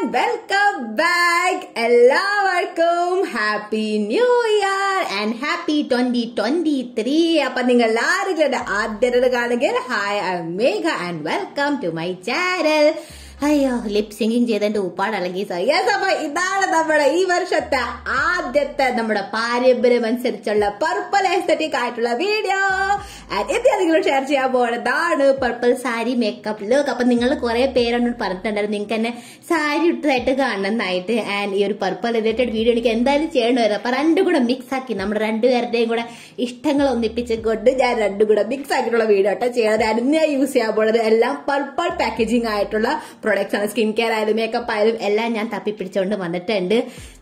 Welcome back എല്ലാവർക്കും happy new year and happy twenty twenty three അപ്പൊ നിങ്ങൾ ആരെങ്കിലും ആദ്യമായിട്ട് കാണുമെങ്കിൽ hi I Megha and welcome to my channel അയ്യോ ലിപ് സിംഗിങ് ചെയ്തതിന്റെ ഉപ്പാട് അല്ലെങ്കിൽ യെസ് അപ്പൊ ഇതാണ് നമ്മുടെ ഈ വർഷത്തെ ആദ്യത്തെ നമ്മുടെ പാരമ്പര്യം അനുസരിച്ചുള്ള പർപ്പിൾ എസ്തറ്റിക് ആയിട്ടുള്ള വീഡിയോ ഇത് നിങ്ങൾ ഷെയർ ചെയ്യാൻ പോകുന്നതാണ് പർപ്പിൾ സാരി മേക്കപ്പ് ലുക്ക് അപ്പൊ നിങ്ങൾ കുറെ പേരോട് പറഞ്ഞിട്ടുണ്ടായിരുന്നു നിങ്ങൾക്ക് എന്നെ സാരി ഇട്ടതായിട്ട് കാണുന്നതായിട്ട് ആൻഡ് ഈ ഒരു പർപ്പിൾ റിലേറ്റഡ് വീഡിയോ എനിക്ക് എന്തായാലും ചെയ്യണമായിരുന്നു അപ്പൊ രണ്ടും കൂടെ മിക്സ് ആക്കി നമ്മുടെ രണ്ടുപേരുടെയും കൂടെ ഇഷ്ടങ്ങൾ ഒന്നിപ്പിച്ച് കൊണ്ട് ഞാൻ രണ്ടും കൂടെ മിക്സ് ആക്കിയിട്ടുള്ള വീഡിയോ ആട്ടോ ചെയ്യണത് അതിന് ഞാൻ യൂസ് ചെയ്യാൻ പോകുന്നത് എല്ലാം പർപ്പിൾ പാക്കേജിംഗ് ആയിട്ടുള്ള പ്രൊഡക്ട്സ് ആണ് സ്കിൻ കെയർ ആയാലും മേക്കപ്പ് ആയാലും എല്ലാം ഞാൻ തപ്പിപ്പിടിച്ചുകൊണ്ട് വന്നിട്ടുണ്ട്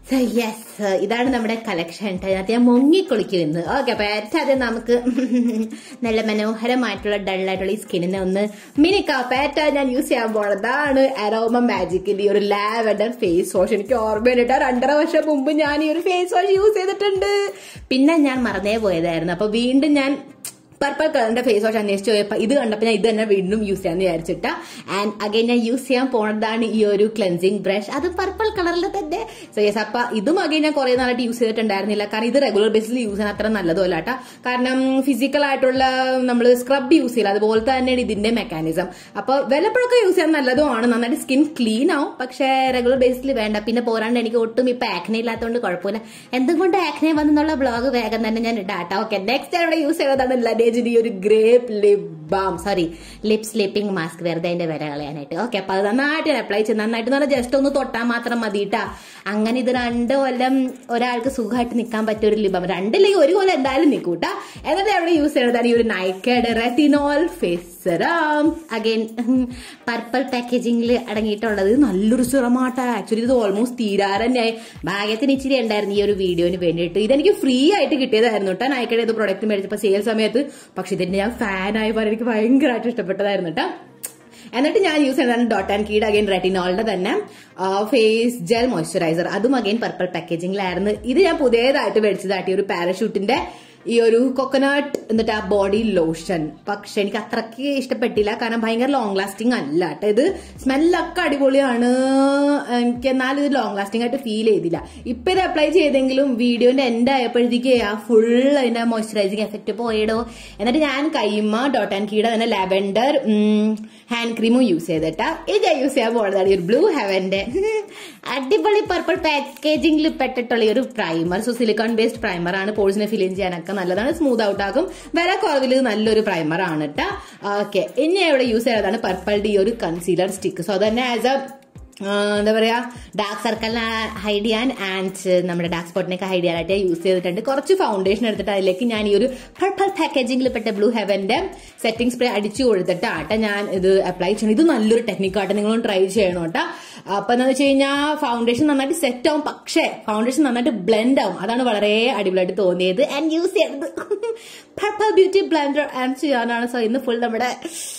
യെസ് ഇതാണ് നമ്മുടെ കളക്ഷൻ അതിനകത്ത് ഞാൻ മുങ്ങിക്കുളിക്കും ഇന്ന് ഓക്കെ അപ്പൊ ഏറ്റവും ആദ്യം നമുക്ക് നല്ല മനോഹരമായിട്ടുള്ള ഡള്ളായിട്ടുള്ള ഈ സ്കിന്നിനെ ഒന്ന് മിനിക്കാപ്പ് ഏറ്റവും ഞാൻ യൂസ് ചെയ്യാൻ പോണതാണ് അരോമ മാജിക്കിന്റെ ഈ ഒരു ലാവൻഡർ ഫേസ് വാഷ് എനിക്ക് ഓർമ്മയുണ്ട് രണ്ടര വർഷം മുമ്പ് ഞാൻ ഈ ഒരു ഫേസ് വാഷ് യൂസ് ചെയ്തിട്ടുണ്ട് പിന്നെ ഞാൻ മറന്നേ പോയതായിരുന്നു അപ്പൊ വീണ്ടും ഞാൻ പർപ്പിൾ കളറിന്റെ ഫേസ് വാഷ് അന്വേഷിച്ച് പോയപ്പോ ഇത് കണ്ടപ്പോൾ ഞാൻ ഇത് തന്നെ വീണ്ടും യൂസ് ചെയ്യാന്ന് വിചാരിച്ചിട്ട ആൻഡ് അഗൈൻ ഞാൻ യൂസ് ചെയ്യാൻ പോണതാണ് ഈ ഒരു ക്ലെൻസിങ് ബ്രഷ് അത് പർപ്പിൾ കളറിൽ തന്നെ സോ യെസ് അപ്പൊ ഇതും അഗൈൻ ഞാൻ കുറെ നാളായിട്ട് യൂസ് ചെയ്തിട്ടുണ്ടായിരുന്നില്ല കാരണം ഇത് റെഗുലർ ബേസിൽ യൂസ് ചെയ്യാൻ അത്ര നല്ലതല്ല കേട്ടോ കാരണം ഫിസിക്കൽ ആയിട്ടുള്ള നമ്മൾ സ്ക്രബ് യൂസ് ചെയ്യില്ല അതുപോലെ തന്നെയാണ് ഇതിന്റെ മെക്കാനിസം അപ്പൊ വല്ലപ്പോഴൊക്കെ യൂസ് ചെയ്യാൻ നല്ലതുമാണ് നന്നായിട്ട് സ്കിൻ ക്ലീൻ ആവും പക്ഷേ റെഗുലർ ബേസിൽ വേണ്ട പിന്നെ പോരാണ്ട് എനിക്ക് ഒട്ടും ഇപ്പൊ ആക്നെ ഇല്ലാത്തതുകൊണ്ട് കുഴപ്പമില്ല എന്തുകൊണ്ട് ആക്നെ വന്നെന്നുള്ള ബ്ലോഗ് വേഗം തന്നെ ഞാൻ ഇടാട്ടോ ഓക്കെ നെക്സ്റ്റ് ഇവിടെ യൂസ് ചെയ്തതാണ് ലഡേജിന്റെ ഈ ഒരു grape lip balm sorry lip sleeping mask വെറുതെ അതിന്റെ വില കളയാനായിട്ട് ഓക്കെ അപ്പൊ അത് നന്നായിട്ട് അപ്ലൈ ചെയ്ത് നന്നായിട്ട് പറഞ്ഞാൽ ജസ്റ്റ് ഒന്ന് തൊട്ടാൽ മാത്രം മതിട്ടാ അങ്ങനെ ഇത് രണ്ട് കൊല്ലം ഒരാൾക്ക് സുഖമായിട്ട് നിൽക്കാൻ പറ്റിയ ഒരു ലിബം രണ്ടില്ലെങ്കിൽ ഒരു കൊല്ലം എന്തായാലും നിൽക്കൂട്ടാ എന്നിട്ട് അവിടെ യൂസ് ചെയ്യുന്നതാണ് ഈ ഒരു naked retinol face serum again purple പാക്കേജിംഗിൽ അടങ്ങിയിട്ടുള്ളത് നല്ലൊരു സിറമാട്ടാ ആക്ച്വലി ഇത് ഓൾമോസ്റ്റ് തീരാറന്നെയായി ഭാഗ്യത്തിന് ഇച്ചിരി ഉണ്ടായിരുന്നു ഈ ഒരു വീഡിയോന് വേണ്ടിയിട്ട് ഇതെനിക്ക് ഫ്രീ ആയിട്ട് കിട്ടിയതായിരുന്നു കേട്ടോ നൈക്കയുടെ ഇത് പ്രൊഡക്റ്റ് മേടിച്ചപ്പോൾ സെയിൽ സമയത്ത് പക്ഷെ ഇതിന്റെ ഞാൻ ഫാനായി പോലെ എനിക്ക് ഭയങ്കരമായിട്ട് ഇഷ്ടപ്പെട്ടതായിരുന്നു കേട്ടോ എന്നിട്ട് ഞാൻ യൂസ് ചെയ്യുന്നതാണ് ഡോട്ട് ആൻഡ് കീഡ് അഗൈൻ റെറ്റിനോളിന്റെ തന്നെ ഫേസ് ജെൽ മോയ്സ്ചറൈസർ അതും അഗൈൻ പർപ്പിൾ പാക്കേജിംഗിലായിരുന്നു ഇത് ഞാൻ പുതിയതായിട്ട് മേടിച്ചതായിട്ട് ഈ ഒരു പാരഷൂട്ടിന്റെ ഈ ഒരു കൊക്കനട്ട് എന്നിട്ട് ആ ബോഡി ലോഷൻ പക്ഷെ എനിക്ക് അത്രയ്ക്ക് ഇഷ്ടപ്പെട്ടില്ല കാരണം ഭയങ്കര ലോങ് ലാസ്റ്റിംഗ് അല്ല കേട്ടോ ഇത് സ്മെല്ലൊക്കെ അടിപൊളിയാണ് എനിക്ക് എന്നാലും ഇത് ലോങ് ലാസ്റ്റിംഗ് ആയിട്ട് ഫീൽ ചെയ്തില്ല ഇപ്പൊ ഇത് അപ്ലൈ ചെയ്തെങ്കിലും വീഡിയോന്റെ എൻഡ് ആയപ്പോഴത്തേക്ക് ആ ഫുൾ അതിന്റെ മോയ്സ്ചറൈസിങ് എഫക്ട് പോയിടോ എന്നിട്ട് ഞാൻ കൈമ ഡോട്ട് ആൻഡ് കീടെ തന്നെ ലാവൻഡർ ഹാൻഡ് ക്രീമും യൂസ് ചെയ്തിട്ടാ ഇത് ഞാൻ യൂസ് ചെയ്യാൻ പോകുന്നതാണ് ഈ ഒരു ബ്ലൂ ഹെവന്റെ അടിപൊളി പർപ്പിൾ പാക്കേജിംഗിൽ പെട്ടിട്ടുള്ള ഈ ഒരു primer so silicone based primer ആണ് പോഴ്സിനെ ഫിലിൻ ചെയ്യാനൊക്കെ നല്ലതാണ് സ്മൂത്ത് ഔട്ട് ആകും വില കുറവിൽ നല്ലൊരു പ്രൈമർ ആണ് കേട്ടോ ഓക്കെ ഇനി ഇവിടെ യൂസ് ചെയ്യുന്നതാണ് പർപ്പിളുടെ ഈ ഒരു കൺസീലർ സ്റ്റിക്ക് സോ അതന്നെ ആസ് എ എന്താ പറയാ ഡാർക്ക് സർക്കിളിനെ ഹൈഡ് ചെയ്യാൻ ആൻഡ് നമ്മുടെ ഡാർക്ക് സ്പോട്ടിനൊക്കെ ഹൈഡ് ചെയ്യാനായിട്ട് യൂസ് ചെയ്തിട്ടുണ്ട് കുറച്ച് ഫൗണ്ടേഷൻ എടുത്തിട്ട് അതിലേക്ക് ഞാൻ ഈ ഒരു പർപ്പിൾ പാക്കേജിംഗിൽ പെട്ട ബ്ലൂ ഹെവന്റെ സെറ്റിംഗ് സ്പ്രേ അടിച്ചു കൊടുത്തിട്ടാട്ടെ ഞാൻ ഇത് അപ്ലൈ ചെയ്യണം ഇത് നല്ലൊരു ടെക്നിക്കാട്ടെ നിങ്ങളും ട്രൈ ചെയ്യണം കേട്ടോ അപ്പൊ എന്താ വെച്ച് കഴിഞ്ഞാൽ ഫൗണ്ടേഷൻ നന്നായിട്ട് സെറ്റ് ആവും പക്ഷേ ഫൗണ്ടേഷൻ നന്നായിട്ട് ബ്ലെൻഡ് ആവും അതാണ് വളരെ അടിപൊളിയായിട്ട് തോന്നിയത് ആൻഡ് യൂസ് ചെയ്യുന്നത് പർപ്പിൾ ബ്യൂട്ടി ബ്ലെൻഡർ ആൻഡ് ചെയ്യാനാണ് സോ ഇന്ന് ഫുൾ നമ്മുടെ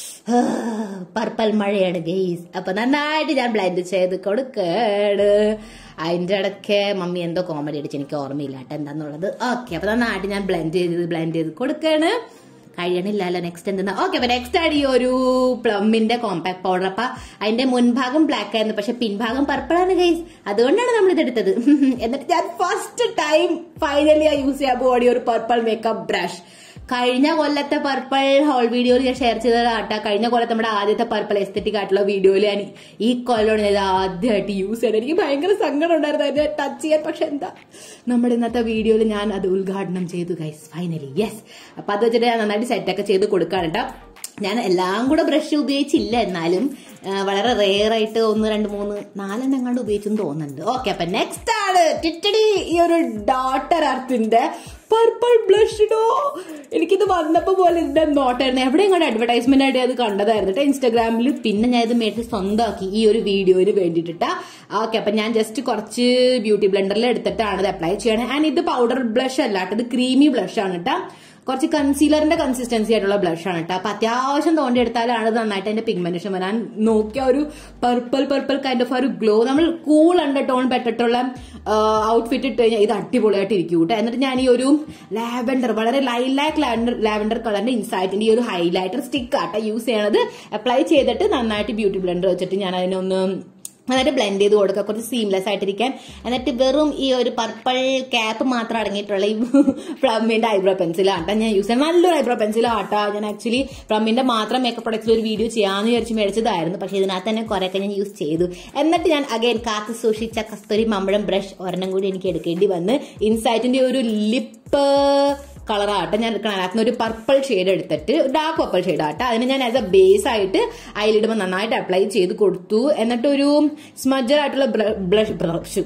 പർപ്പൽ മഴയാണ് ഗെയ്സ് അപ്പൊ നന്നായിട്ട് ഞാൻ ബ്ലെൻഡ് ചെയ്ത് കൊടുക്കേട് അതിന്റെ ഇടയ്ക്ക് മമ്മി എന്തോ കോമഡി അടിച്ച് എനിക്ക് ഓർമ്മയില്ല കേട്ടോ എന്താന്നുള്ളത് ഓക്കെ അപ്പൊ നന്നായിട്ട് ഞാൻ ബ്ലെൻഡ് ചെയ്ത് ബ്ലെൻഡ് ചെയ്ത് കൊടുക്കാണ് കഴിയണില്ലല്ലോ നെക്സ്റ്റ് എന്തെന്നാ ഓക്കെ അപ്പൊ നെക്സ്റ്റ് ആണ് ഈ ഒരു പ്ലമ്മിന്റെ കോമ്പാക്ട് പൗഡർ അപ്പൊ അതിന്റെ മുൻഭാഗം ബ്ലാക്ക് ആയിരുന്നു പക്ഷെ പിൻഭാഗം പർപ്പിൾ ആണ് ഗൈസ് അതുകൊണ്ടാണ് നമ്മൾ ഇതെടുത്തത് എന്നിട്ട് ഞാൻ ഫസ്റ്റ് ടൈം ഫൈനലി യൂസ് ചെയ്യാൻ പോകണി ഒരു പർപ്പിൾ മേക്കപ്പ് ബ്രഷ് കഴിഞ്ഞ കൊല്ലത്തെ പർപ്പിൾ ഹോൾ വീഡിയോയിൽ ഞാൻ ഷെയർ ചെയ്തതാട്ടാ കഴിഞ്ഞ കൊല്ലത്തെ നമ്മുടെ ആദ്യത്തെ പർപ്പിൾ എസ്തറ്റിക് ആയിട്ടുള്ള വീഡിയോയിൽ ഞാൻ ഈ കൊല്ലോട് ഞാൻ ആദ്യമായിട്ട് യൂസ് ചെയ്യണം എനിക്ക് ഭയങ്കര സങ്കടം ഉണ്ടായിരുന്നു അതിനെ ടച്ച് ചെയ്യാൻ പക്ഷെ എന്താ നമ്മുടെ ഇന്നത്തെ വീഡിയോയിൽ ഞാൻ അത് ഉദ്ഘാടനം ചെയ്തു ഗൈസ് ഫൈനലി യെസ് അപ്പൊ അത് വെച്ചിട്ട് ഞാൻ നന്നായിട്ട് സെറ്റൊക്കെ ചെയ്ത് കൊടുക്കാണ് കേട്ടോ ഞാൻ എല്ലാം കൂടെ ബ്രഷ് ഉപയോഗിച്ചില്ല എന്നാലും വളരെ റെയർ ആയിട്ട് ഒന്ന് രണ്ട് മൂന്ന് നാലെണ്ണം എങ്ങാണ്ട് ഉപയോഗിച്ചെന്ന് തോന്നുന്നുണ്ട് ഓക്കെ അപ്പൊ നെക്സ്റ്റ് ആണ് ടിറ്റടി ഈ ഒരു ഡോട്ടർ അർത്തിന്റെ പർപ്പിൾ ബ്ലഷ് ഇടോ എനിക്കിത് വന്നപ്പോ പോലെ ഇതിന്റെ നോട്ടായിരുന്നു എവിടെ ഇങ്ങോട്ട് അഡ്വർടൈസ്മെന്റ് ആയിട്ട് അത് കണ്ടതായിരുന്നു കേട്ടോ ഇൻസ്റ്റാഗ്രാമിൽ പിന്നെ ഞാൻ ഇത് മേടിച്ച് സ്വന്തമാക്കി ഈ ഒരു വീഡിയോയിൽ വേണ്ടിയിട്ടാ ഓക്കെ അപ്പൊ ഞാൻ ജസ്റ്റ് കുറച്ച് ബ്യൂട്ടി ബ്ലെൻഡറിൽ എടുത്തിട്ടാണ് ഇത് അപ്ലൈ ചെയ്യണത് ആൻഡ് ഇത് പൗഡർ ബ്ലഷ് അല്ല ഇത് ക്രീമി ബ്ലഷ് ആണ് കേട്ടോ കുറച്ച് കൺസീലറിന്റെ കൺസിസ്റ്റൻസി ആയിട്ടുള്ള ബ്ലഷ് ആണ് കേട്ടോ അപ്പൊ അത്യാവശ്യം തോണ്ടിയെടുത്താലാണ് ഇത് നന്നായിട്ട് അതിന്റെ പിഗ്മെന്റേഷൻ വരാൻ നോക്കിയ ഒരു പർപ്പിൾ പർപ്പിൾ കൈൻഡ് ഓഫ് ഒരു ഗ്ലോ നമ്മൾ കൂൾ അണ്ടർ ടോൺ പെട്ടിട്ടുള്ള ഔട്ട്ഫിറ്റ് ഇട്ട് കഴിഞ്ഞാൽ ഇത് അടിപൊളിയായിട്ട് ഇരിക്കും കേട്ടോ എന്നിട്ട് ഞാൻ ഈ ഒരു ലാവൻഡർ വളരെ ലൈലാക്ക് ലാവൻഡർ ലാവൻഡർ കളറിന്റെ ഇൻസൈറ്റിന്റെ ഈ ഒരു ഹൈലൈറ്റർ സ്റ്റിക്ക് ആട്ടോ യൂസ് ചെയ്യണത് അപ്ലൈ ചെയ്തിട്ട് നന്നായിട്ട് ബ്യൂട്ടി ബ്ലെൻഡർ വെച്ചിട്ട് ഞാൻ അതിനൊന്ന് എന്നിട്ട് ബ്ലെൻഡ് ചെയ്ത് കൊടുക്കുക കുറച്ച് സീംലെസ് ആയിട്ടിരിക്കാൻ എന്നിട്ട് വെറും ഈ ഒരു പർപ്പിൾ ക്യാപ്പ് മാത്രം അടങ്ങിയിട്ടുള്ള ഈ പ്ലമ്മിന്റെ ഐബ്രോ പെൻസിൽ ആട്ടാ ഞാൻ യൂസ് ചെയ്യാം നല്ലൊരു ഐബ്രോ പെൻസിൽ ആട്ടാ ഞാൻ ആക്ച്വലി പ്ലമ്മിന്റെ മാത്രം മേക്കപ്പ് പ്രൊഡക്റ്റിൽ ഒരു വീഡിയോ ചെയ്യാമെന്ന് വിചാരിച്ച് മേടിച്ചതായിരുന്നു പക്ഷെ ഇതിനകത്ത് തന്നെ കുറെയൊക്കെ ഞാൻ യൂസ് ചെയ്തു എന്നിട്ട് ഞാൻ അഗൈൻ കാത്തു സൂക്ഷിച്ച കസ്തൂരി മമ്പഴം ബ്രഷ് ഒരെണ്ണം കൂടി എനിക്ക് എടുക്കേണ്ടി വന്ന് ഇൻസൈറ്റിന്റെ ഒരു ലിപ്പ് കളറാട്ടെ ഞാൻ എടുക്കണം അതിനകത്ത് ഒരു പർപ്പിൾ ഷെയ്ഡ് എടുത്തിട്ട് ഡാർക്ക് പർപ്പിൾ ഷെയ്ഡ് ആട്ടെ അതിന് ഞാൻ ആസ് എ ബേസ് ആയിട്ട് അതിലിടുമ്പോൾ നന്നായിട്ട് അപ്ലൈ ചെയ്ത് കൊടുത്തു എന്നിട്ട് ഒരു സ്മജർ ആയിട്ടുള്ള ബ്ലഷ് ബ്രഷ്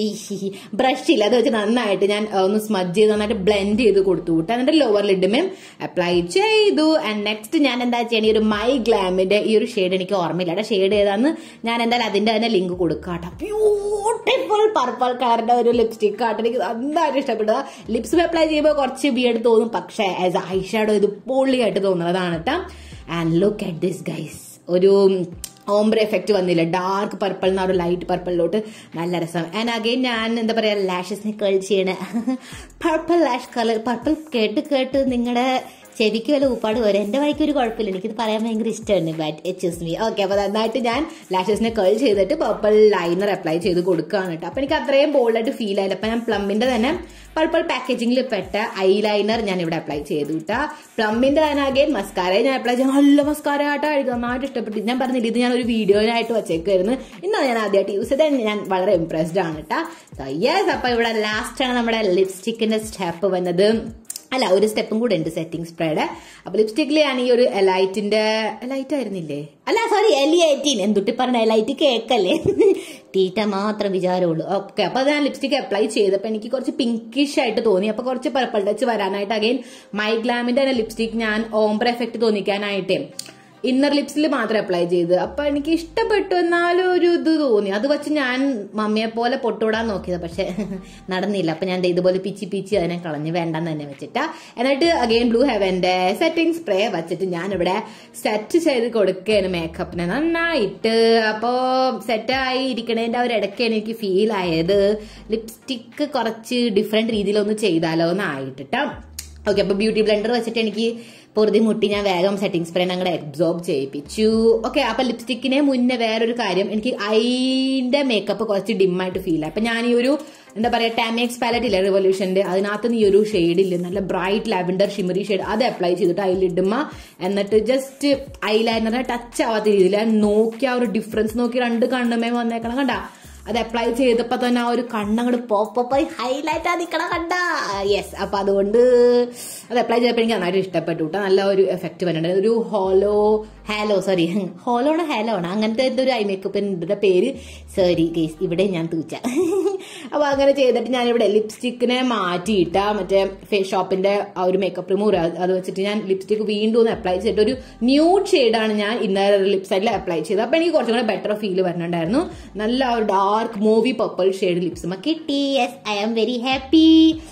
ബ്രഷ് ഇല്ല അത് വെച്ച് നന്നായിട്ട് ഞാൻ ഒന്ന് സ്മജ് ചെയ്ത് നന്നായിട്ട് ബ്ലെൻഡ് ചെയ്ത് കൊടുത്തു വിട്ടു എന്നിട്ട് ലോവർ ലിഡുമേം അപ്ലൈ ചെയ്തു ആൻഡ് നെക്സ്റ്റ് ഞാൻ എന്താ ചെയ്യണ ഈ ഒരു മൈ ഗ്ലാമിന്റെ ഈ ഒരു ഷെയ്ഡ് എനിക്ക് ഓർമ്മയില്ല ഷെയ്ഡ് ഏതാന്ന് ഞാൻ എന്തായാലും അതിന്റെ തന്നെ ലിങ്ക് കൊടുക്കാട്ടോ ബ്യൂട്ടിഫുൾ പർപ്പിൾ കളറിന്റെ ഒരു ലിപ്സ്റ്റിക് ആട്ടോ എനിക്ക് നന്നായിട്ട് ഇഷ്ടപ്പെട്ടു ലിപ്സ് അപ്ലൈ ചെയ്യുമ്പോൾ കുറച്ച് ബിയഡ് തോന്നും പക്ഷേ ആസ് ഐ ഷാഡോ ഇത് പൊള്ളിയായിട്ട് തോന്നുന്നതാണ് കേട്ടോ and look at this guys ഒരു ഓംബ്ര എഫക്റ്റ് വന്നില്ല ഡാർക്ക് പർപ്പിൾ എന്ന ഒരു ലൈറ്റ് പർപ്പിളിലോട്ട് നല്ല രസം ആൻഡ് അഗൈൻ ഞാൻ എന്താ പറയാ ലാഷസിനെ കേൾ ചെയ്യണ പർപ്പിൾ ലാഷ് കളർ പർപ്പിൾ കേട്ട് കേട്ട് നിങ്ങളുടെ ചെവിക്ക് വല്ല ഉപ്പാട് വരും എന്റെ വായിക്ക് ഒരു കുഴപ്പമില്ല എനിക്കിത് പറയാൻ ഭയങ്കര ഇഷ്ടമാണ് ബട്ട് എച്ച് മീ ഓക്കെ അപ്പൊ നന്നായിട്ട് ഞാൻ ലാഷസിനെ കേൾ ചെയ്തിട്ട് പർപ്പിൾ ലൈനർ അപ്ലൈ ചെയ്ത് കൊടുക്കുകയാണ് കേട്ടോ അപ്പൊ എനിക്ക് അത്രയും ബോൾഡായിട്ട് ഫീൽ ആയില്ല അപ്പൊ ഞാൻ പ്ലമ്മിന്റെ തന്നെ പർപ്പിൾ പാക്കേജിംഗിൽ പെട്ട ഐ ലൈനർ ഞാൻ ഇവിടെ അപ്ലൈ ചെയ്തു കേട്ടാ പ്ലമ്മിന്റെ തന്നെ അഗൈൻ മസ്കാര ഞാൻ അപ്ലൈ ചെയ്യാൻ നല്ല മസ്കാര ആട്ടോ എനിക്ക് നന്നായിട്ട് ഇഷ്ടപ്പെട്ടു ഞാൻ പറഞ്ഞില്ല ഇത് ഞാൻ ഒരു വീഡിയോയിലായിട്ട് വെച്ചേക്കായിരുന്നു ഇന്നാണ് ഞാൻ ആദ്യമായിട്ട് യൂസ് ചെയ്തത് ഞാൻ വളരെ ഇംപ്രസ്ഡ് ആണ് കേട്ടോ യെസ് അപ്പൊ ഇവിടെ ലാസ്റ്റ് ആണ് നമ്മുടെ ലിപ്സ്റ്റിക്കിന്റെ സ്റ്റെപ്പ് വന്നത് അല്ല ഒരു സ്റ്റെപ്പും കൂടെ ഉണ്ട് സെറ്റിംഗ് സ്പ്രേഡ് അപ്പൊ ലിപ്സ്റ്റിക്കിൽ ഞാൻ ഈ ഒരു എലൈറ്റിന്റെ എലൈറ്റ് ആയിരുന്നില്ലേ അല്ല സോറി എലി എയ്റ്റീൻ എന്തുട്ടി പറഞ്ഞ എലൈറ്റ് കേക്കല്ലേ തീറ്റ മാത്രം വിചാരമുള്ളൂ ഓക്കെ അപ്പൊ അത് ഞാൻ ലിപ്സ്റ്റിക് അപ്ലൈ ചെയ്തപ്പോ എനിക്ക് കുറച്ച് പിങ്കിഷ് ആയിട്ട് തോന്നി അപ്പൊ കുറച്ച് പർപ്പിൾ ടച്ച് വരാനായിട്ട് അഗൈൻ മൈ ഗ്ലാമിന്റെ തന്നെ ലിപ്സ്റ്റിക് ഞാൻ ഓംബ്ര എഫക്ട് തോന്നിക്കാനായിട്ടേ ഇന്നർ ലിപ്സിൽ മാത്രം അപ്ലൈ ചെയ്ത് അപ്പൊ എനിക്ക് ഇഷ്ടപ്പെട്ടു എന്നാലും ഒരു ഇത് തോന്നി അത് വെച്ച് ഞാൻ മമ്മിയെ പോലെ പൊട്ടുവിടാൻ നോക്കിയത് പക്ഷെ നടന്നില്ല അപ്പൊ ഞാൻ ദേ ഇതുപോലെ പിച്ചി പിച്ചി അതിനെ കളഞ്ഞ് വേണ്ടെന്ന് തന്നെ വെച്ചിട്ടാ എന്നിട്ട് അഗെയിൻ ബ്ലൂ ഹെവന്റെ സെറ്റിംഗ് സ്പ്രേ വെച്ചിട്ട് ഞാൻ ഇവിടെ സെറ്റ് ചെയ്ത് കൊടുക്കുകയാണ് മേക്കപ്പിനെ നന്നായിട്ട് അപ്പോ സെറ്റായി ഇരിക്കണതിന്റെ ആ ഒരു ഇടയ്ക്കാണ് എനിക്ക് ഫീൽ ആയത് ലിപ്സ്റ്റിക്ക് കുറച്ച് ഡിഫറെന്റ് രീതിയിലൊന്ന് ചെയ്താലോ എന്നായിട്ടാ ഓക്കെ അപ്പൊ ബ്യൂട്ടി ബ്ലെൻഡർ വെച്ചിട്ട് എനിക്ക് പൊറുതി മുട്ടി ഞാൻ വേഗം സെറ്റിംഗ് സ്പ്രേ അങ്ങോട്ട് അബ്സോർബ് ചെയ്യിപ്പിച്ചു ഓക്കെ അപ്പൊ ലിപ്സ്റ്റിക്കിനെ മുന്നേ വേറൊരു കാര്യം എനിക്ക് ഐന്റെ മേക്കപ്പ് കുറച്ച് ഡിമ്മായിട്ട് ഫീൽ ആയി അപ്പൊ ഞാൻ ഈ ഒരു എന്താ പറയാ ടാമിക്സ് പാലറ്റ് ഇല്ല റിവല്യൂഷന്റെ അതിനകത്ത് ഈ ഒരു ഷെയ്ഡില്ല നല്ല ബ്രൈറ്റ് ലാവൻഡർ ഷിമറി ഷെയ്ഡ് അത് അപ്ലൈ ചെയ്തിട്ട് അതിലിടുമ്പോ എന്നിട്ട് ജസ്റ്റ് ഐലൈനറിനെ ടച്ച് ആവാത്ത രീതിയിൽ നോക്കി ആ ഒരു ഡിഫറൻസ് നോക്കി രണ്ട് കണ്ണുമേ വന്നേക്കണം കണ്ട അത് അപ്ലൈ ചെയ്തപ്പോ തന്നെ ആ ഒരു കണ്ണങ്ങോട്ട് പോപ്പായി ഹൈലൈറ്റ് ആ നിക്കണം കണ്ട യെസ് അപ്പൊ അതുകൊണ്ട് അത് അപ്ലൈ ചെയ്തപ്പോൾ എനിക്ക് നന്നായിട്ട് ഇഷ്ടപ്പെട്ടു കേട്ടോ നല്ല ഒരു എഫക്റ്റ് വരുന്നുണ്ട് ഒരു ഹോലോ ഹാലോ സോറി ഹോലോ ആണ് ഹാലോ ആണ് അങ്ങനത്തെ എന്തൊരു ഐ മേക്കപ്പിന്റെ പേര് സോറി ഗേസ് ഇവിടെ ഞാൻ തൂച്ച അപ്പൊ അങ്ങനെ ചെയ്തിട്ട് ഞാനിവിടെ ലിപ്സ്റ്റിക്കിനെ മാറ്റിയിട്ട മറ്റേ ഫേസ് ഷോപ്പിന്റെ ആ ഒരു മേക്കപ്പ് റിമൂവർ അത് വെച്ചിട്ട് ഞാൻ ലിപ്സ്റ്റിക് വീണ്ടും ഒന്ന് അപ്ലൈ ചെയ്തിട്ട് ഒരു ന്യൂഡ് ഷെയ്ഡാണ് ഞാൻ ഇന്നർ ലിപ് സൈഡിൽ അപ്ലൈ ചെയ്തത് അപ്പൊ എനിക്ക് കുറച്ചും കൂടെ ബെറ്റർ ഫീൽ വരുന്നുണ്ടായിരുന്നു നല്ല ഒരു ഡാർക്ക് മൂവി പർപ്പിൾ ഷെയ്ഡ് ലിപ്സ് കിട്ടി yes I am very happy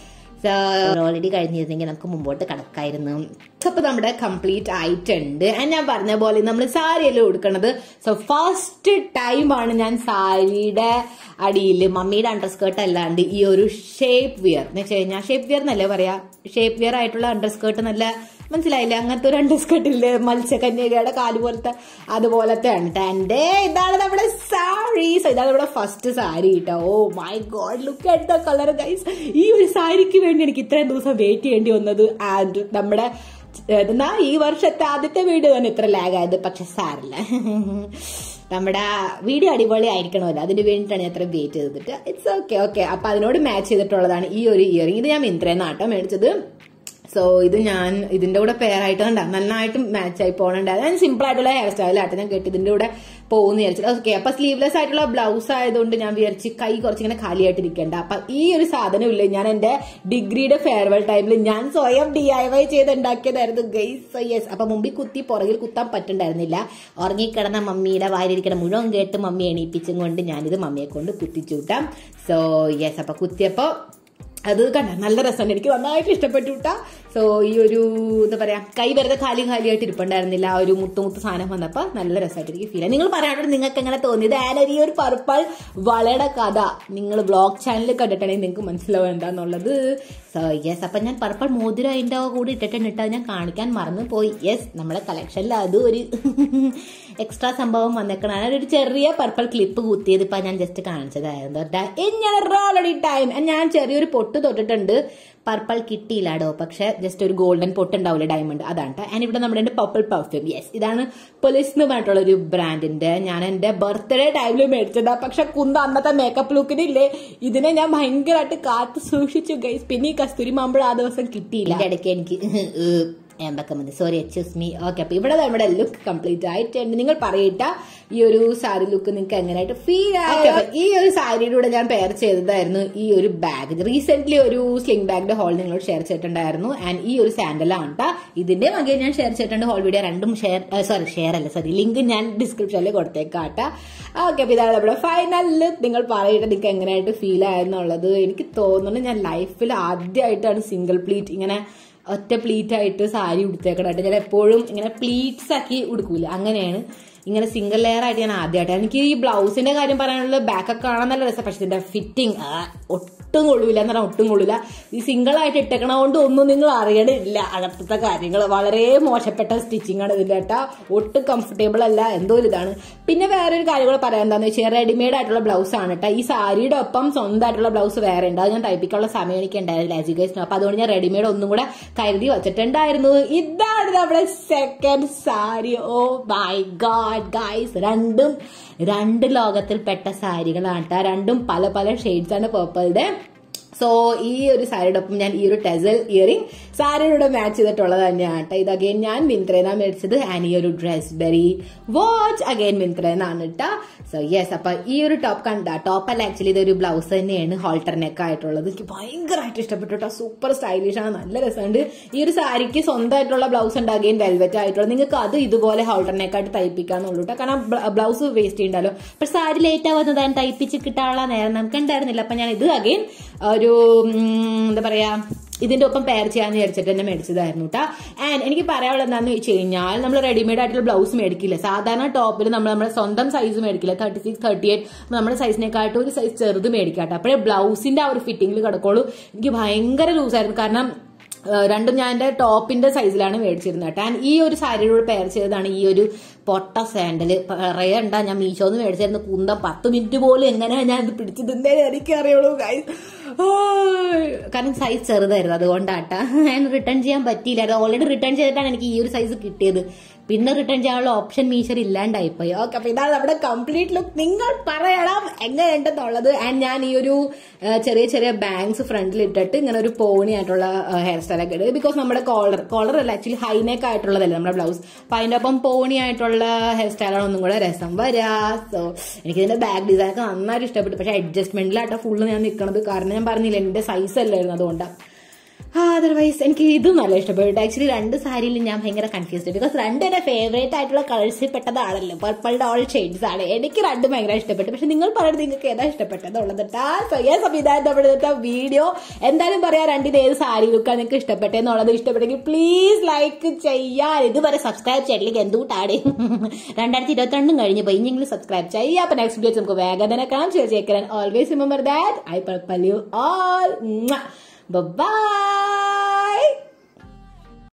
already കഴിഞ്ഞിരുന്നെങ്കിൽ നമുക്ക് മുമ്പോട്ട് കടക്കായിരുന്നു അപ്പൊ നമ്മുടെ കംപ്ലീറ്റ് ആയിട്ടുണ്ട് And ഞാൻ പറഞ്ഞ പോലെ നമ്മൾ സാരിയല്ലേ കൊടുക്കണത് സോ ഫസ്റ്റ് ടൈമാണ് ഞാൻ സാരിയുടെ അടിയിൽ മമ്മിയുടെ അണ്ടർസ്കേർട്ട് അല്ലാണ്ട് ഈ ഒരു ഷേപ്പ് വിയർ എന്ന് വെച്ച് കഴിഞ്ഞാൽ ഷേപ്പ് വിയർ എന്നല്ലേ പറയാ ഷേപ്പ് വിയർ ആയിട്ടുള്ള അണ്ടർസ്കേർട്ട് നല്ല മനസ്സിലായില്ലേ അങ്ങനത്തെ ഒരു അണ്ടർസ്കേർട്ടില്ലേ മത്സ്യകന്യകയുടെ കാല് പോലത്തെ അതുപോലത്തെ ആണ് ട്ടോ. എന്റെ ഇതാണ് നമ്മുടെ സാരി So, ഇതാണ് നമ്മുടെ ഫസ്റ്റ് സാരി കേട്ടോ oh my god look at the colour guys ഈ ഒരു സാരിക്ക് വേണ്ടി എനിക്ക് ഇത്രയും ദിവസം വെയിറ്റ് ചെയ്യേണ്ടി വന്നത് ആൻഡ് നമ്മുടെ എന്നാ ഈ വർഷത്തെ ആദ്യത്തെ വീഡിയോ തന്നെ ഇത്ര ലാഗ് ആയത് പക്ഷെ സാരില്ല നമ്മുടെ വീഡിയോ അടിപൊളി ആയിരിക്കണമല്ലോ അതിന് വേണ്ടിയിട്ടാണ് ഞാൻ അത്ര വെയിറ്റ് ചെയ്തിട്ട് ഇറ്റ്സ് ഓക്കെ ഓക്കെ അപ്പൊ അതിനോട് മാച്ച് ചെയ്തിട്ടുള്ളതാണ് ഈ ഒരു ഇയറിംഗ് ഇത് ഞാൻ മിന്ത്രയിൽ നാട്ടോ മേടിച്ചത് സോ ഇത് ഞാൻ ഇതിന്റെ കൂടെ പെയറായിട്ട് കണ്ട നന്നായിട്ട് മാച്ച് ആയി പോകണുണ്ട് ഞാൻ സിമ്പിൾ ആയിട്ടുള്ള ഹെയർ സ്റ്റൈലായിട്ട് ഞാൻ കേട്ട് ഇതിന്റെ കൂടെ പോകുന്ന വിചാരിച്ചു ഓക്കെ അപ്പൊ സ്ലീവ്ലെസ് ആയിട്ടുള്ള ബ്ലൗസ് ആയതുകൊണ്ട് ഞാൻ വിചാരിച്ച് കൈ കുറച്ചിങ്ങനെ കാലിയായിട്ട് ഇരിക്കണ്ട അപ്പൊ ഈ ഒരു സാധനം ഇല്ല ഞാൻ എന്റെ ഡിഗ്രിയുടെ ഫെയർവെൽ ടൈമിൽ ഞാൻ സ്വയം ഡി ഐ വൈ ചെയ്ത് ഉണ്ടാക്കിയതായിരുന്നു ഗൈസ് യെസ് അപ്പൊ മുമ്പിൽ കുത്തി പുറകിൽ കുത്താൻ പറ്റുണ്ടായിരുന്നില്ല ഉറങ്ങിക്കിടന്ന മമ്മിയുടെ വായിലിരിക്കണ മുഴുവൻ കേട്ട് മമ്മി എണീപ്പിച്ചും കൊണ്ട് ഞാനിത് മമ്മിയെ കൊണ്ട് കുത്തിച്ചു വിട്ടാം സോ യെസ് അപ്പൊ കുത്തിയപ്പോ അത് കണ്ട നല്ല രസമുണ്ട് എനിക്ക് നന്നായിട്ട് ഇഷ്ടപ്പെട്ടു കേട്ടാ സോ ഈ ഒരു എന്താ പറയാ കൈ വെറുതെ കാലി കാലിയായിട്ട് ഇരിപ്പുണ്ടായിരുന്നില്ല ആ ഒരു മുത്തു മുത്ത് സാധനം വന്നപ്പോ നല്ല രസമായിട്ട് എനിക്ക് ഫീൽ നിങ്ങൾ പറയാനോട് നിങ്ങൾക്ക് എങ്ങനെ തോന്നിയത് ആനൊരു ഈ ഒരു പർപ്പൾ വളയുടെ കഥ നിങ്ങൾ ബ്ലോഗ് ചാനൽ കണ്ടിട്ടുണ്ടെങ്കിൽ നിങ്ങൾക്ക് മനസ്സിലാവും എന്താന്നുള്ളത് സോ യെസ് അപ്പൊ ഞാൻ പർപ്പൾ മോതിരം അതിന്റെ കൂടെ ഇട്ടിട്ടുണ്ട് ഇട്ട് അത് ഞാൻ കാണിക്കാൻ മറന്നു പോയി യെസ് നമ്മുടെ കളക്ഷനിൽ അത് ഒരു എക്സ്ട്രാ സംഭവം വന്നേക്കണം അതിനൊരു ചെറിയ പർപ്പിൾ ക്ലിപ്പ് കുത്തിയത് ഇപ്പൊ ഞാൻ ജസ്റ്റ് കാണിച്ചതായിരുന്നു ഓൾറെഡി ടൈം ഞാൻ ചെറിയൊരു പൊട്ട് തൊട്ടിട്ടുണ്ട് പർപ്പിൾ കിട്ടിയില്ലാടോ പക്ഷെ ജസ്റ്റ് ഒരു ഗോൾഡൻ പൊട്ട് ഉണ്ടാവില്ല ഡയമണ്ട് അതാണ് ട്ടോ. And ഇവിടെ നമ്മുടെ പർപ്പിൾ പെർഫ്യൂം യെസ് ഇതാണ് പൊലിസ് എന്ന് പറഞ്ഞിട്ടുള്ള ഒരു ബ്രാൻഡിന്റെ ഞാൻ എന്റെ ബർത്ത്ഡേ ടൈമിൽ മേടിച്ചതാ പക്ഷെ കുന്ത അന്നത്തെ മേക്കപ്പ് ലുക്കിന് ഇല്ലേ ഇതിനെ ഞാൻ ഭയങ്കരമായിട്ട് കാത്തു സൂക്ഷിച്ചു ഗൈസ് പിന്നെ ഈ കസ്തൂരി മാമ്പഴം ആ ദിവസം കിട്ടിയില്ല ഇതിന്റെ ഇടയ്ക്ക് എനിക്ക് എന്തൊക്കെ മതി സോറി എക്സ്ക്യൂസ് മീ ഓക്കെ അപ്പൊ ഇവിടെ നമ്മുടെ ലുക്ക് കംപ്ലീറ്റ് ആയിട്ടുണ്ട് നിങ്ങൾ പറയട്ട ഈ ഒരു സാരി ലുക്ക് നിങ്ങൾക്ക് എങ്ങനെയായിട്ട് ഫീൽ ആയി ഈ ഒരു സാരിയുടെ ഞാൻ പെയർ ചെയ്തതായിരുന്നു ഈ ഒരു ബാഗ് റീസെന്റ് ഒരു സ്ലിംഗ് ബാഗിന്റെ ഹോൾ നിങ്ങളോട് ഷെയർ ചെയ്തിട്ടുണ്ടായിരുന്നു ആൻഡ് ഈ ഒരു സാൻഡലാണ് ട്ടാ ഇതിന്റെ വകയിൽ ഞാൻ ഷെയർ ചെയ്തിട്ടുണ്ട് ഹോൾ വീഡിയോ രണ്ടും ഷെയർ സോറി ഷെയർ അല്ല സോറി ലിങ്ക് ഞാൻ ഡിസ്ക്രിപ്ഷനിൽ കൊടുത്തേക്കാട്ടാ ഓക്കെ അപ്പൊ ഇതാണ് നമ്മുടെ ഫൈനൽ ലുക്ക് നിങ്ങൾ പറയട്ടെ നിങ്ങൾക്ക് എങ്ങനെയായിട്ട് ഫീൽ ആയെന്നുള്ളത് എനിക്ക് തോന്നുന്നു ഞാൻ ലൈഫിൽ ആദ്യമായിട്ടാണ് സിംഗിൾ പ്ലീറ്റ് ഇങ്ങനെ ഒറ്റ പ്ലീറ്റ് ആയിട്ട് സാരി ഉടുത്തേക്കണായിട്ട് ഞാൻ എപ്പോഴും ഇങ്ങനെ പ്ലീറ്റ്സ് ആക്കി ഉടുക്കൂല അങ്ങനെയാണ് ഇങ്ങനെ സിംഗിൾ ലെയർ ആയിട്ട് ഞാൻ ആദ്യമായിട്ട് എനിക്ക് ഈ ബ്ലൗസിന്റെ കാര്യം പറയാനുള്ളത് ബാക്കൊക്കെ കാണാൻ നല്ല രസം പക്ഷെ ഇതിന്റെ ഫിറ്റിംഗ് ഒട്ടും കൊള്ളൂല എന്ന് പറഞ്ഞാൽ ഒട്ടും കൊള്ളൂല ഈ സിംഗിൾ ആയിട്ട് ഇട്ടേക്കണ കൊണ്ട് ഒന്നും നിങ്ങൾ അറിയണില്ല അകത്തത്തെ കാര്യങ്ങൾ വളരെ മോശപ്പെട്ട സ്റ്റിച്ചിങ് ആണ് ഇതിന്റെ കേട്ടാ ഒട്ടും കംഫർട്ടബിൾ അല്ല എന്തോ ഒരു ഇതാണ് പിന്നെ വേറെ ഒരു കാര്യം കൂടെ പറയാൻ എന്താന്ന് വെച്ചാൽ റെഡിമെയ്ഡ് ആയിട്ടുള്ള ബ്ലൗസ് ആണ് കേട്ടോ ഈ സാരിയുടെ ഒപ്പം സ്വന്തമായിട്ടുള്ള ബ്ലൗസ് വേറെ ഉണ്ട് അത് ഞാൻ തയ്പ്പിക്കാനുള്ള സമയം എനിക്ക് ഉണ്ടായിരുന്നില്ല ആസ് യു ഗൈസ് അപ്പൊ അതുകൊണ്ട് ഞാൻ റെഡിമെയ്ഡ് ഒന്നും കൂടെ കരുതി വെച്ചിട്ടുണ്ടായിരുന്നു ഇതാണ് നമ്മുടെ second sari oh my god guys രണ്ടും രണ്ട് ലോകത്തിൽപ്പെട്ട സാരികളാണ് ട്ടോ. രണ്ടും പല പല ഷെയ്ഡ്സ് ആണ് പേർപ്പിളുടെ സോ ഈ ഒരു സാരിയുടെ ഒപ്പം ഞാൻ ഈ ഒരു ടെസൽ ഇയറിംഗ് സാരിയുടെ മാച്ച് ചെയ്തിട്ടുള്ളത് തന്നെയാണ് കേട്ടോ ഇത് അഗൈൻ ഞാൻ മിന്ത്രേന്നാണ് മേടിച്ചത് ആൻഡ് ഈ ഒരു ഡ്രസ് ബെറി വാച്ച് അഗൈൻ മിന്ത്രേന്നാണ് കേട്ടോ സോ യെസ് അപ്പൊ ഈ ഒരു ടോപ്പ് കണ്ട ടോപ്പ് അല്ല ആക്ച്വലി ഇതൊരു ബ്ലൗസ് തന്നെയാണ് ഹോൾട്ടർ നെക്ക് ആയിട്ടുള്ളത് എനിക്ക് ഭയങ്കരമായിട്ട് ഇഷ്ടപ്പെട്ടു കേട്ടോ സൂപ്പർ സ്റ്റൈലിഷ് ആണ് നല്ല രസമുണ്ട് ഈ ഒരു സാരിക്ക് സ്വന്തമായിട്ടുള്ള ബ്ലൗസ് ഉണ്ട് അഗൈൻ വെൽവെറ്റ് ആയിട്ടുള്ള നിങ്ങൾക്ക് അത് ഇതുപോലെ ഹോൾട്ടർ നെക്കായിട്ട് തയ്പ്പിക്കാന്നുള്ളൂ കേട്ടോ കാരണം ബ്ലൗസ് വേസ്റ്റ് ചെയ്യണ്ടല്ലോ പക്ഷെ സാരി ലേറ്റ് ആവുന്നതാണ് തയ്പ്പിച്ച് കിട്ടാനുള്ള നേരം നമുക്ക് ഉണ്ടായിരുന്നില്ല അപ്പൊ ഞാൻ ഇത് അഗൈൻ ഒരു ഉം, എന്താ പറയാ ഇതിന്റെ ഒപ്പം പെയർ ചെയ്യാന്ന് വിചാരിച്ചിട്ട് തന്നെ മേടിച്ചതായിരുന്നു കേട്ടോ ആൻഡ് എനിക്ക് പറയാനുള്ളത് എന്താണെന്ന് വെച്ച് കഴിഞ്ഞാൽ നമ്മൾ റെഡിമെയ്ഡ് ആയിട്ടുള്ള ബ്ലൗസ് മേടിക്കില്ല സാധാരണ ടോപ്പിൽ നമ്മൾ നമ്മുടെ സ്വന്തം സൈസ് മേടിക്കില്ല തേർട്ടി സിക്സ് തേർട്ടി എയ്റ്റ് നമ്മുടെ സൈസിനെക്കാട്ടും ഒരു സൈസ് ചെറുത് മേടിക്കാട്ടെ അപ്പോഴേ ബ്ലൗസിന്റെ ആ ഒരു ഫിറ്റിംഗിൽ കിടക്കുള്ളൂ എനിക്ക് ഭയങ്കര ലൂസായിരുന്നു കാരണം ഏഹ് രണ്ടും ഞാൻ എന്റെ ടോപ്പിന്റെ സൈസിലാണ് മേടിച്ചിരുന്നത് കേട്ടോ ആൻഡ് ഈ ഒരു സാരിയോട് പെയർ ചെയ്തതാണ് ഈ ഒരു പൊട്ട സാൻഡല് പറയണ്ട ഞാൻ മീഷോന്ന് മേടിച്ചിരുന്ന കുന്തം പത്ത് മിനിറ്റ് പോലും എങ്ങനെയാ ഞാൻ ഇത് പിടിച്ചു തിന്നേ എനിക്ക് അറിയുള്ളൂ guys. ഓയ്. കാരണം സൈസ് ചെറുതായിരുന്നു അതുകൊണ്ടാട്ടാ ഞാൻ റിട്ടേൺ ചെയ്യാൻ പറ്റിയില്ല അത് ഓൾറെഡി റിട്ടേൺ ചെയ്തിട്ടാണ് എനിക്ക് ഈ ഒരു സൈസ് കിട്ടിയത് പിന്നെ റിട്ടേൺ ചെയ്യാനുള്ള ഓപ്ഷൻ മീഷർ ഇല്ലാണ്ടായിപ്പോയി ഓക്കെ അപ്പൊ ഇതാണ് നമ്മുടെ കംപ്ലീറ്റ് ലുക്ക് നിങ്ങൾ പറയണം എങ്ങനെയുണ്ടെന്നുള്ളത് ആൻഡ് ഞാൻ ഈ ഒരു ആ, ചെറിയ ചെറിയ ബാങ്ക്സ് ഫ്രണ്ടിൽ ഇട്ടിട്ട് ഇങ്ങനെ ഒരു പോണി ആയിട്ടുള്ള ഹെയർ സ്റ്റൈലൊക്കെ ഇടും ബിക്കോസ് നമ്മുടെ കോളർ കോളർ അല്ല ആക്ച്വലി ഹൈനെക്ക് ആയിട്ടുള്ളതല്ലേ നമ്മുടെ ബ്ലൗസ് അപ്പൊ അതിന്റെ ഒപ്പം പോണി ആയിട്ടുള്ള ഹെയർ സ്റ്റൈലാണ് ഒന്നും കൂടെ രസം വരാ സോ എനിക്ക് ഇതിന്റെ ബാക്ക് ഡിസൈൻ ഒക്കെ നന്നായിട്ട് ഇഷ്ടപ്പെട്ടു പക്ഷെ അഡ്ജസ്റ്റ്മെന്റിലാട്ടോ ഫുള്ള് ഞാൻ നിൽക്കണത് കാരണം ഞാൻ പറഞ്ഞില്ല എന്റെ സൈസ് അല്ലായിരുന്നു അതുകൊണ്ടാണ് അതർവൈസ് എനിക്ക് ഇതും നല്ല ഇഷ്ടപ്പെട്ടു ആക്ച്വലി രണ്ട് സാരിയിൽ ഞാൻ ഭയങ്കര കൺഫ്യൂസ്ഡ് ബിക്കോസ് രണ്ട് എന്റെ ഫേവറേറ്റ് ആയിട്ടുള്ള കളേഴ്സിൽ പെട്ടതാണല്ലോ പർപ്പിളുടെ ഓൾ ഷെയ്ഡ്സ് ആണ് എനിക്ക് രണ്ടും ഭയങ്കര ഇഷ്ടപ്പെട്ടു പക്ഷെ നിങ്ങൾ പറയുന്നത് നിങ്ങൾക്ക് ഏതാ ഇഷ്ടപ്പെട്ടതുള്ളത് നമ്മുടെ വീഡിയോ എന്തായാലും പറയാം രണ്ടിന് ഏത് സാരി ലുക്കാണ് നിങ്ങൾക്ക് ഇഷ്ടപ്പെട്ടെന്നുള്ളത് ഇഷ്ടപ്പെട്ടെങ്കിൽ പ്ലീസ് ലൈക്ക് ചെയ്യാൻ ഇതുവരെ സബ്സ്ക്രൈബ് ചെയ്തില്ലെങ്കിൽ എന്തുകൊണ്ടാണ് രണ്ടായിരത്തി ഇരുപത്തി രണ്ടും കഴിഞ്ഞ് പോയി ഇനിയെങ്കിലും സബ്സ്ക്രൈബ് ചെയ്യുക അപ്പൊ നെക്സ്റ്റ് വീഡിയോസ് നമുക്ക് വേഗം തന്നെ കാണാം ചേച്ചേക്കരൻ always remember that I purple you all Bye bye.